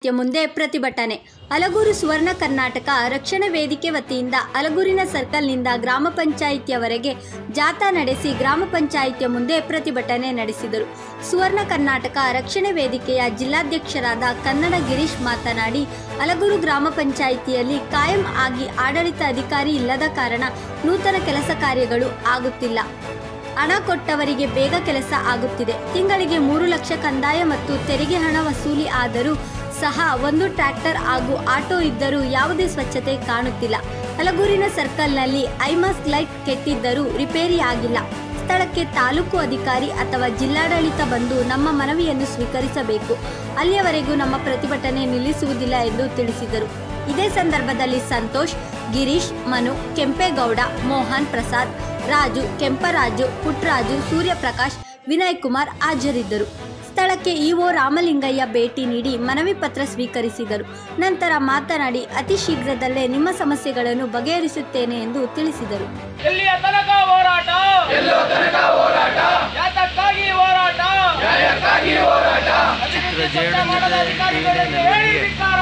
ಯ ಮುಂದೆ ಪ್ರತಿಭಟನೆ ಅಲಗೂರು ಸುವರ್ಣ ಕರ್ನಾಟಕ ರಕ್ಷಣಾ ವೇದಿಕೆ ವತಿಯಿಂದ ಅಲಗೂರಿನ ಸರ್ಕಲ್ನಿಂದ ಗ್ರಾಮ ಪಂಚಾಯಿತಿಯವರೆಗೆ ಜಾಥಾ ನಡೆಸಿ ಗ್ರಾಮ ಪಂಚಾಯಿತಿಯ ಮುಂದೆ ಪ್ರತಿಭಟನೆ ನಡೆಸಿದರು ಸುವರ್ಣ ಕರ್ನಾಟಕ ರಕ್ಷಣಾ ವೇದಿಕೆಯ ಜಿಲ್ಲಾಧ್ಯಕ್ಷರಾದ ಕನ್ನಡ ಗಿರೀಶ್ ಮಾತನಾಡಿ ಅಲಗೂರು ಗ್ರಾಮ ಪಂಚಾಯಿತಿಯಲ್ಲಿ ಕಾಯಂ ಆಗಿ ಆಡಳಿತ ಅಧಿಕಾರಿ ಇಲ್ಲದ ಕಾರಣ ನೂತನ ಕೆಲಸ ಕಾರ್ಯಗಳು ಆಗುತ್ತಿಲ್ಲ ಹಣ ಕೊಟ್ಟವರಿಗೆ ಬೇಗ ಕೆಲಸ ಆಗುತ್ತಿದೆ ತಿಂಗಳಿಗೆ ಮೂರು ಲಕ್ಷ ಕಂದಾಯ ಮತ್ತು ತೆರಿಗೆ ಹಣ ವಸೂಲಿ ಆದರೂ ಸಹ ಒಂದು ಟ್ರ್ಯಾಕ್ಟರ್ ಹಾಗೂ ಆಟೋ ಇದ್ದರೂ ಯಾವುದೇ ಸ್ವಚ್ಛತೆ ಕಾಣುತ್ತಿಲ್ಲ ಹಲಗೂರಿನ ಸರ್ಕಲ್ನಲ್ಲಿ ಐಮಾಸ್ ಲೈಟ್ ಕೆಟ್ಟಿದ್ದರೂ ರಿಪೇರಿ ಆಗಿಲ್ಲ ಸ್ಥಳಕ್ಕೆ ತಾಲೂಕು ಅಧಿಕಾರಿ ಅಥವಾ ಜಿಲ್ಲಾಡಳಿತ ಬಂದು ನಮ್ಮ ಮನವಿಯನ್ನು ಸ್ವೀಕರಿಸಬೇಕು ಅಲ್ಲಿಯವರೆಗೂ ನಮ್ಮ ಪ್ರತಿಭಟನೆ ನಿಲ್ಲಿಸುವುದಿಲ್ಲ ಎಂದು ತಿಳಿಸಿದರು ಇದೇ ಸಂದರ್ಭದಲ್ಲಿ ಸಂತೋಷ್ ಗಿರೀಶ್ ಮನು ಕೆಂಪೇಗೌಡ ಮೋಹನ್ ಪ್ರಸಾದ್ ರಾಜು ಕೆಂಪರಾಜು ಪುಟ್ರಾಜು ಸೂರ್ಯಪ್ರಕಾಶ್ ವಿನಯ್ ಕುಮಾರ್ ಹಾಜರಿದ್ದರು ಸ್ಥಳಕ್ಕೆ ಇಒ ರಾಮಲಿಂಗಯ್ಯ ಭೇಟಿ ನೀಡಿ ಮನವಿ ಪತ್ರ ಸ್ವೀಕರಿಸಿದರು ನಂತರ ಮಾತನಾಡಿ ಅತಿ ಶೀಘ್ರದಲ್ಲೇ ನಿಮ್ಮ ಸಮಸ್ಯೆಗಳನ್ನು ಬಗೆಹರಿಸುತ್ತೇನೆ ಎಂದು ತಿಳಿಸಿದರು ಎಲ್ಲಿಯ ತನಕ ಹೋರಾಟ ಎಲ್ಲೋ ತನಕ ಹೋರಾಟ ಯಾತಕ್ಕಾಗಿ ಹೋರಾಟ ನ್ಯಾಯಕ್ಕಾಗಿ ಹೋರಾಟ ಮಾಡದ ಅಧಿಕಾರಿಗಳಿಗೆ ಹೇಳಿ ಧಿಕ್ಕಾರ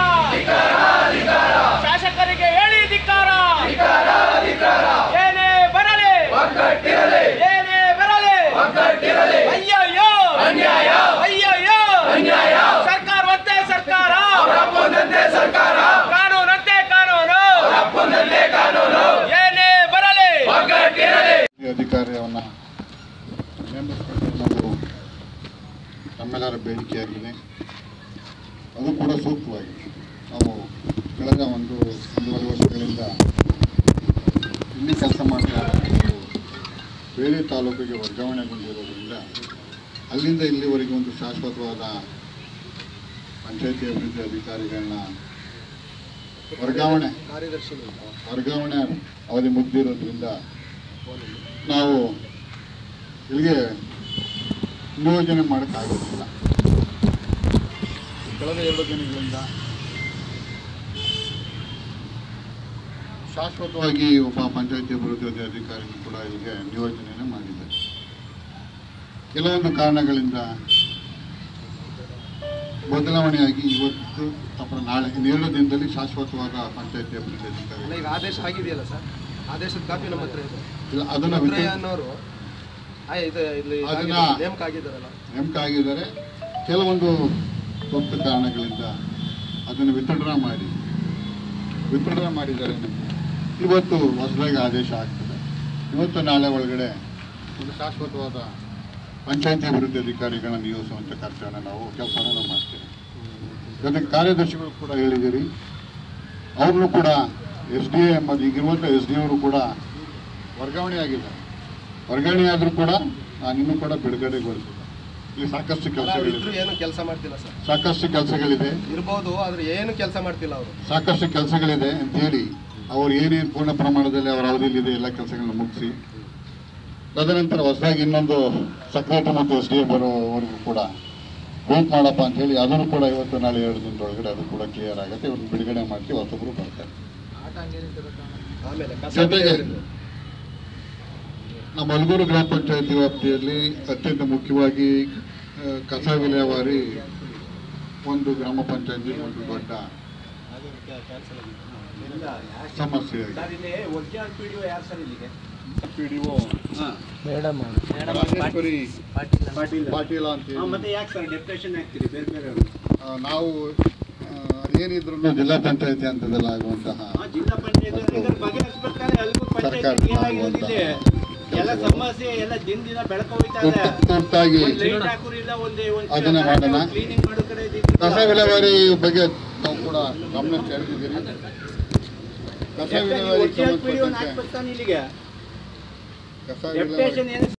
ಶಾಸಕರಿಗೆ ಹೇಳಿ ಧಿಕ್ಕಾರ ಏನೇ ಬರಲಿ ಏನೇ ಬರಲಿ ಅಯ್ಯಯ್ಯೋ ಅನ್ಯಾಯ ಅಯ್ಯಯ್ಯೋ ಅನ್ಯಾಯ ಸರ್ಕಾರ ಒಂದೇ ಸರ್ಕಾರ ಸರ್ಕಾರ ಕಾನೂನಂತೆ ಕಾನೂನು ಏನೇ ಬರಲಿ ಈ ಅಧಿಕಾರವನ್ನು ನೇಮಿಸಿಕೊಂಡು ನಾವು ನಮ್ಮೆಲ್ಲರ ಬೇಡಿಕೆಯಾಗಿದೆ ಅದು ಕೂಡ ಸೂಕ್ತವಾಗಿದೆ ನಾವು ಕಳೆದ ಒಂದು ಒಂದೂವರೆ ವರ್ಷಗಳಿಂದ ಇಲ್ಲಿ ಕೆಲಸ ಮಾಡ್ತಾ ಇರೋದು ಬೇರೆ ತಾಲೂಕಿಗೆ ವರ್ಗಾವಣೆಗೊಂಡಿರೋದ್ರಿಂದ ಅಲ್ಲಿಂದ ಇಲ್ಲಿವರೆಗೆ ಒಂದು ಶಾಶ್ವತವಾದ ಪಂಚಾಯತಿ ಅಭಿವೃದ್ಧಿ ಅಧಿಕಾರಿಗಳನ್ನ ವರ್ಗಾವಣೆ ವರ್ಗಾವಣೆ ಅವಧಿ ಮುಗ್ದಿರೋದ್ರಿಂದ ನಾವು ಇಲ್ಲಿಗೆ ನಿಯೋಜನೆ ಮಾಡೋಕ್ಕಾಗೋದಿಲ್ಲ ಕಳೆದ ಎರಡು ದಿನಗಳಿಂದ ಶಾಶ್ವತವಾಗಿ ಒಬ್ಬ ಪಂಚಾಯತಿ ಅಭಿವೃದ್ಧಿ ಅಧಿಕಾರಿ ಕೂಡ ಇಲ್ಲಿಗೆ ನಿಯೋಜನೆ ಮಾಡಿದ್ದಾರೆ ಕೆಲವೊಂದು ಕಾರಣಗಳಿಂದ ಬದಲಾವಣೆಯಾಗಿ ಇವತ್ತು ಅಥವಾ ನಾಳೆ ಇನ್ನೆರಡು ದಿನದಲ್ಲಿ ಶಾಶ್ವತವಾದ ಪಂಚಾಯತಿ ಅಭಿವೃದ್ಧಿ ಅಲ್ಲ ಅಧಿಕಾರಿ ಈಗ ಆದೇಶ ಆಗಿದೆಯಲ್ಲ ಸರ್ ಆದೇಶದ ಕಾಪಿ ನಮ್ಮ ಹತ್ರ ಇದೆ ಇಲ್ಲ ಅದನ್ನು ರುದ್ರಯ್ಯ ವಿತರಣೆ ಅನ್ನೋರು ಆ, ಇದು ಇಲ್ಲಿ ಅದನ್ನ- ಆಗಿದ್ದಾರೆ, ನೇಮಕ ಆಗಿದ್ದಾರಲ್ಲ ನೇಮಕ ಆಗಿದ್ದಾರೆ ಕೆಲವೊಂದು ಸೂಕ್ತ ಕಾರಣಗಳಿಂದ ಅದನ್ನು ವಿತರಣೆ ಮಾಡಿ ವಿತರಣೆ ಮಾಡಿದ್ದಾರೆ ಇವತ್ತು ಹೊಸದಾಗಿ ಆದೇಶ ಆಗ್ತದೆ ಇವತ್ತು ನಾಳೆ ಒಳಗಡೆ ಒಂದು ಶಾಶ್ವತವಾದ ಪಂಚಾಯತಿ ಅಭಿವೃದ್ಧಿ ಅಧಿಕಾರಿಗಳನ್ನ ನಿಯೋಜಿಸುವಂಥ ಕಾರ್ಯವನ್ನು ನಾವು ಕೆಲಸವನ್ನು ನಾವು ಮಾಡ್ತೇವೆ ಜೊತೆಗೆ ಕಾರ್ಯದರ್ಶಿಗಳು ಕೂಡ ಹೇಳಿದ್ದೀರಿ ಅವ್ರನ್ನೂ ಕೂಡ ಎಸ್ ಡಿ ಎ ಮತ್ತು ಈಗಿರುವಂಥ ಎಸ್ ಡಿ ಅವರು ಕೂಡ ವರ್ಗಾವಣೆ ಆಗಿದ್ದಾರೆ ವರ್ಗಾವಣೆ ಆದರೂ ಕೂಡ ನಾನು ಇನ್ನೂ ಕೂಡ ಬಿಡುಗಡೆಗೊಳಿಸಿಲ್ಲ ಇಲ್ಲಿ ಸಾಕಷ್ಟು ಅಲ್ಲ, ಅವ್ರು ಕೆಲಸಗಳಿದೆ ಇದ್ರು ಏನು ಕೆಲಸ ಮಾಡ್ತಿಲ್ಲ ಸರ್ ಸಾಕಷ್ಟು ಕೆಲಸಗಳಿದೆ ಇರ್ಬೋದು ಆದ್ರೆ ಏನು ಕೆಲಸ ಮಾಡ್ತಿಲ್ಲ ಅವರು ಸಾಕಷ್ಟು ಕೆಲಸಗಳಿದೆ ಅಂತ ಹೇಳಿ ಅವ್ರು ಏನೇನು ಪೂರ್ಣ ಪ್ರಮಾಣದಲ್ಲಿ ಅವರ ಅವಧಿಯಲ್ಲಿದೆ ಎಲ್ಲ ಕೆಲಸಗಳನ್ನ ಮುಗಿಸಿ ತದನಂತರ ಹೊಸದಾಗಿ ಇನ್ನೊಂದು ಸೆಕ್ರೆಟರಿ ಮತ್ತು ಎಸ್ ಡಿ ಎ ಬರೋವರೆಗೂ ಕೂಡ ವೇಟ್ ಮಾಡಪ್ಪ ಅಂತ ಹೇಳಿ ಅದನ್ನು ಕೂಡ ಇವತ್ತು ನಾಳೆ ಎರಡು ದಿನದೊಳಗಡೆ ಅದು ಕೂಡ ಕ್ಲಿಯರ್ ಆಗುತ್ತೆ ಇವ್ರನ್ನ ಬಿಡುಗಡೆ ಮಾಡ್ತೀವಿ ಹೊಸೊಬ್ಬರು ಬರ್ತಾರೆ ಆಮೇಲೆ ಕಸ ಜೊತೆಗೆ ವಿಲೇವಾರಿ. ನಮ್ಮ ಮಲಗೂರು ಗ್ರಾಮ ಪಂಚಾಯತಿ ವ್ಯಾಪ್ತಿಯಲ್ಲಿ ಅತ್ಯಂತ ಮುಖ್ಯವಾಗಿ ಆ, ಕಸ ವಿಲೇವಾರಿ ಒಂದು ಗ್ರಾಮ ಪಂಚಾಯತಿ ಒಂದು ದೊಡ್ಡ ಸಮಸ್ಯೆ ಪಿಡಿಒ ರಾಜೇಶ್ವರಿ ಪಾಟೀಲ ಅಂತ ಹೇಳಿ ಮತ್ತೆ ಯಾಕೆ ಸರ್ ಡೆಪ್ಯುಟೇಷನ್ ಆಗ್ತೀರಿ ಬೇರೆ ಬೇರೆ ಆ, ನಾವು ಏನಿದ್ರು ಜಿಲ್ಲಾ ಪಂಚಾಯತಿ ಹಂತದಲ್ಲಿ ಆಗುವಂತಹ ಜಿಲ್ಲಾ ಪಂಚಾಯತ್ ಬಗೆಹರಿಸ್ಬೇಕಾದ್ರೆ ಅಲ್ಲಿಗೂ ಸರ್ಕಾರ ಪಂಚಾಯತ್ ಏನಾಗಿರೋದಿದೆ ಎಲ್ಲ ಸಮಸ್ಯೆ ಎಲ್ಲ ದಿನ ದಿನ ಬೆಳಕ ಹೋಯ್ತಾ ಇದೆ ತುರ್ತು- ತುರ್ತಾಗಿ ಒಂದ್ ಲೈಟ್ ಹಾಕುರಿಲ್ಲ ಒಂದೇ ಒಂದ್ ಅದನ್ನ ಮಾಡೋಣ. ಕ್ಲೀನಿಂಗ್ ಮಾಡೋ ಕಡೆ ಕಸ ವಿಲೇವಾರಿ ಬಗ್ಗೆ ತಾವು ಕೂಡ ಗಮನ ಸೆಳೆದಿದ್ದೀರಿ ಕಸ ವಿಲೇವಾರಿ ಒಟ್ಟಿಗೆ ಸಂಬಂಧಪಟ್ಟಂತೆ ಹಾಕ್ತಾನೆ ಇಲ್ಲಿಗೆ ಕಸ ವಿಲೇವಾರಿ ಡೆಪ್ಯುಟೇಷನ್ ಏನು